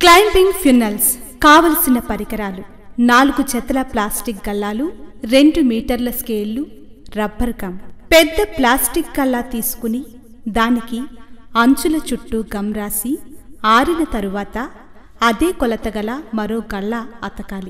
climbing ఫ్యునల్స్ కావలసిన పరికరాలు నాలుగు జతల ప్లాస్టిక్ గల్లాలు రెండు మీటర్ల స్కేళ్లు రబ్బర్ గమ్ పెద్ద ప్లాస్టిక్ గల్లా తీసుకుని దానికి అంచుల చుట్టూ గమ్ రాసి ఆరిన తరువాత అదే కొలత గల మరో గల్లా అతకాలి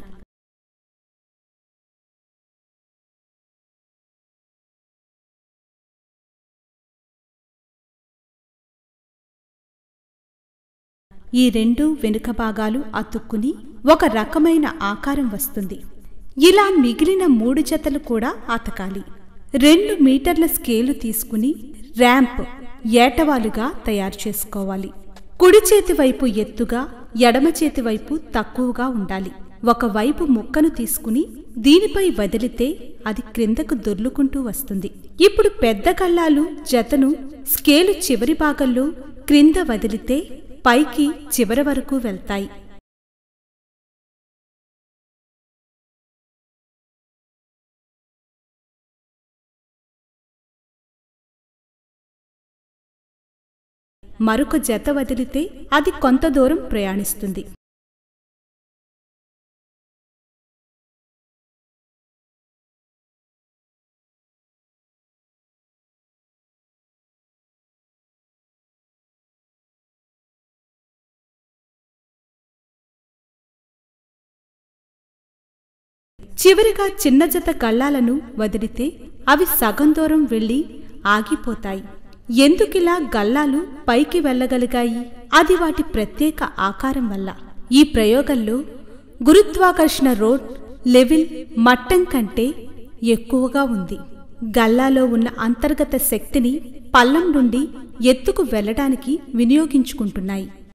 ఈ రెండు వెనుక భాగాలు అతుక్కుని ఒక రకమైన ఆకారం వస్తుంది ఇలా మిగిలిన మూడు జతలు కూడా అతకాలి రెండు మీటర్ల స్కేలు తీసుకుని ర్యాంప్ ఏటవాలుగా తయారు చేసుకోవాలి కుడి చేతి వైపు ఎత్తుగా ఎడమ చేతి వైపు తక్కువగా ఉండాలి ఒకవైపు ముక్కను తీసుకుని దీనిపై వదిలితే అది క్రిందకు దొర్లుకుంటూ వస్తుంది ఇప్పుడు పెద్ద కళ్ళాలు జతను స్కేలు చివరి భాగంలో క్రింద వదిలితే పైకి చివరి వరకు వెళ్తాయి మరొక జత వదిలితే అది కొంత దూరం ప్రయాణిస్తుంది చివరిగా చిన్న జత కళ్ళాలను వదిలితే అవి సగం దూరం వెళ్ళి ఆగిపోతాయి ఎందుకిలా గల్లాలు పైకి వెళ్ళగలిగాయి అది వాటి ప్రత్యేక ఆకారం వల్ల ఈ ప్రయోగంలో గురుత్వాకర్షణ రోడ్ లెవెల్ మట్టం కంటే ఎక్కువగా ఉంది గల్లాలో ఉన్న అంతర్గత శక్తిని పల్లం నుండి ఎత్తుకు వెళ్ళడానికి వినియోగించుకుంటున్నాయి